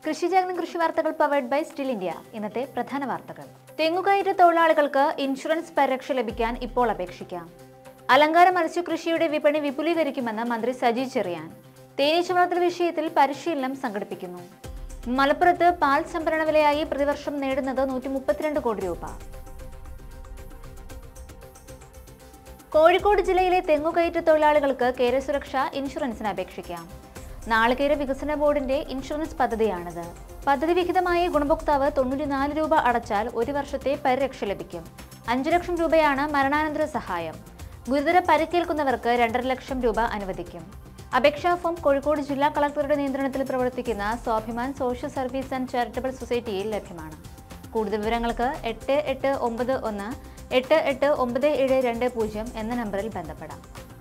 കൃഷിജാഗരൻ കൃഷി വാർത്തകൾ powered by still India ഇന്നത്തെ പ്രധാന വാർത്തകൾ തെങ്ങുകയറ്റ തൊഴിലാളികൾക്ക് ഇൻഷുറൻസ് പരിരക്ഷ ലഭിക്കാൻ ഇപ്പോൾ അപേക്ഷിക്കാം അലങ്കാര മത്സ്യകൃഷിയുടെ വിപണി വിപുലീകരിക്കുമെന്ന് മന്ത്രി സജി ചെറിയാൻ തേനീച്ചവളർത്തൽ വിഷയത്തിൽ പരിശീലനം സംഘടിപ്പിക്കുന്നു മലപ്പുറത്ത് പാൽ സംഭരണ വിലയായി പ്രതിവർഷം നേടുന്നത് നൂറ്റി മുപ്പത്തിരണ്ട് കോടി രൂപ കോഴിക്കോട് ജില്ലയിലെ തെങ്ങുകയറ്റ തൊഴിലാളികൾക്ക് കേരസുരക്ഷ ഇൻഷുറൻസിന് അപേക്ഷിക്കാം നാളികേര വികസന ബോർഡിന്റെ ഇൻഷുറൻസ് പദ്ധതിയാണിത് പദ്ധതി വിഹിതമായി ഗുണഭോക്താവ് തൊണ്ണൂറ്റിനാല് രൂപ അടച്ചാൽ ഒരു വർഷത്തെ പരിരക്ഷ ലഭിക്കും അഞ്ചു ലക്ഷം രൂപയാണ് മരണാനന്തര സഹായം ഗുരുതര പരിക്കേൽക്കുന്നവർക്ക് രണ്ടര ലക്ഷം രൂപ അനുവദിക്കും അപേക്ഷാ ഫോം കോഴിക്കോട് ജില്ലാ കളക്ടറുടെ നിയന്ത്രണത്തിൽ പ്രവർത്തിക്കുന്ന Swabhiman social service and charitable സൊസൈറ്റിയിൽ ലഭ്യമാണ് കൂടുതൽ വിവരങ്ങൾക്ക് എട്ട് എട്ട് ഒമ്പത് ഒന്ന് എട്ട് എട്ട് ഒമ്പത് ഏഴ് രണ്ട് പൂജ്യം എന്ന നമ്പറിൽ ബന്ധപ്പെടാം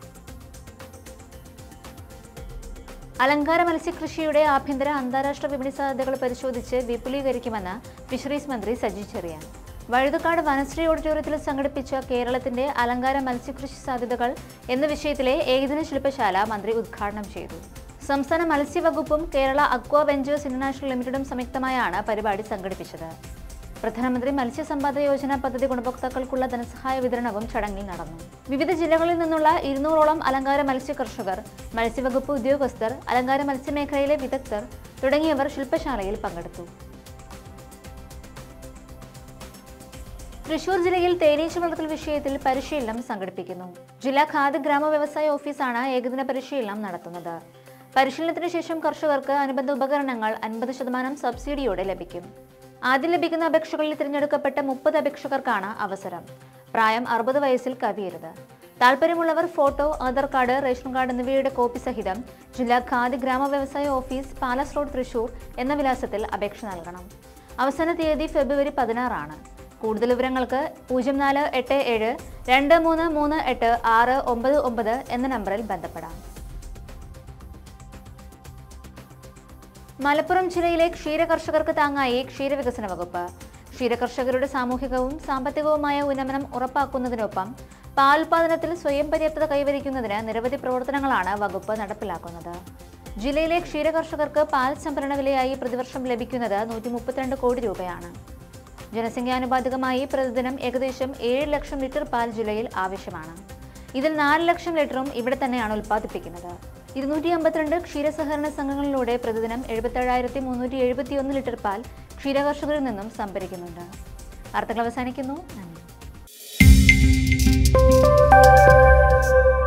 അലങ്കാര മത്സ്യകൃഷിയുടെ ആഭ്യന്തര അന്താരാഷ്ട്ര വിപണി സാധ്യതകൾ പരിശോധിച്ച് വിപുലീകരിക്കുമെന്ന് ഫിഷറീസ് മന്ത്രി സജി ചെറിയാൻ വഴുതക്കാട് വനശ്രീ ഓഡിറ്റോറിയത്തിൽ സംഘടിപ്പിച്ച കേരളത്തിന്റെ അലങ്കാര മത്സ്യകൃഷി സാധ്യതകൾ എന്ന വിഷയത്തിലെ ഏകദിന ശില്പശാല മന്ത്രി ഉദ്ഘാടനം ചെയ്തു സംസ്ഥാന മത്സ്യവകുപ്പും കേരള അക്വ വെഞ്ചേഴ്സ് ഇന്റർനാഷണൽ ലിമിറ്റഡും സംയുക്തമായാണ് പരിപാടി സംഘടിപ്പിച്ചത് പ്രധാനമന്ത്രി മത്സ്യസമ്പാദ യോജന പദ്ധതി ഗുണഭോക്താക്കൾക്കുള്ള ധനസഹായ വിതരണവും ചടങ്ങിൽ നടന്നു വിവിധ ജില്ലകളിൽ നിന്നുള്ള ഇരുന്നൂറോളം അലങ്കാര മത്സ്യ കർഷകർ മത്സ്യവകുപ്പ് ഉദ്യോഗസ്ഥർ അലങ്കാര മത്സ്യമേഖലയിലെ വിദഗ്ധർ തുടങ്ങിയവർ ശില്പശാലയിൽ പങ്കെടുത്തു തൃശൂർ ജില്ലയിൽ തേനീച്ച വളർത്തൽ വിഷയത്തിൽ പരിശീലനം സംഘടിപ്പിക്കുന്നു ജില്ലാ ഖാദി ഗ്രാമ വ്യവസായ ഓഫീസാണ് ഏകദിന പരിശീലനം നടത്തുന്നത് പരിശീലനത്തിന് ശേഷം കർഷകർക്ക് അനുബന്ധ ഉപകരണങ്ങൾ അൻപത് ശതമാനം സബ്സിഡിയോടെ ലഭിക്കും ആദ്യം ലഭിക്കുന്ന അപേക്ഷകളിൽ തിരഞ്ഞെടുക്കപ്പെട്ട മുപ്പത് അപേക്ഷകർക്കാണ് അവസരം പ്രായം അറുപത് വയസ്സിൽ കവിയരുത് താല്പര്യമുള്ളവർ photo Aadhaar card ration card എന്നിവയുടെ കോപ്പി സഹിതം ജില്ലാ ഖാദി ഗ്രാമ വ്യവസായ ഓഫീസ് പാലസ് റോഡ് തൃശൂർ എന്ന വിലാസത്തിൽ അപേക്ഷ നൽകണം അവസാന തീയതി ഫെബ്രുവരി പതിനാറാണ് കൂടുതൽ വിവരങ്ങൾക്ക് പൂജ്യം നാല് എട്ട് ഏഴ് രണ്ട് മൂന്ന് മൂന്ന് എട്ട് ആറ് ഒമ്പത് ഒമ്പത് എന്ന നമ്പറിൽ ബന്ധപ്പെടാം മലപ്പുറം ജില്ലയിലെ ക്ഷീര കർഷകർക്ക് താങ്ങായി ക്ഷീരവികസന വകുപ്പ് ക്ഷീരകർഷകരുടെ സാമൂഹികവും സാമ്പത്തികവുമായ ഉന്നമനം ഉറപ്പാക്കുന്നതിനൊപ്പം പാലുൽപാദനത്തിൽ സ്വയം പര്യാപ്തത കൈവരിക്കുന്നതിന് നിരവധി പ്രവർത്തനങ്ങളാണ് വകുപ്പ് നടപ്പിലാക്കുന്നത് ജില്ലയിലെ ക്ഷീരകർഷകർക്ക് പാൽ സംഭരണ വിലയായി പ്രതിവർഷം ലഭിക്കുന്നത് നൂറ്റി മുപ്പത്തിരണ്ട് കോടി രൂപയാണ് ജനസംഖ്യാനുപാതികമായി പ്രതിദിനം ഏകദേശം ഏഴ് ലക്ഷം ലിറ്റർ പാൽ ജില്ലയിൽ ആവശ്യമാണ് ഇതിൽ നാല് ലക്ഷം ലിറ്ററും ഇവിടെ തന്നെയാണ് ഉൽപ്പാദിപ്പിക്കുന്നത് ഇരുന്നൂറ്റി അമ്പത്തിരണ്ട് ക്ഷീരസഹകരണ സംഘങ്ങളിലൂടെ പ്രതിദിനം എഴുപത്തേഴായിരത്തി മുന്നൂറ്റി എഴുപത്തിയൊന്ന് ലിറ്റർ പാൽ ക്ഷീരകർഷകരിൽ നിന്നും സംഭരിക്കുന്നുണ്ട് വാർത്തകൾ അവസാനിക്കുന്നു നന്ദി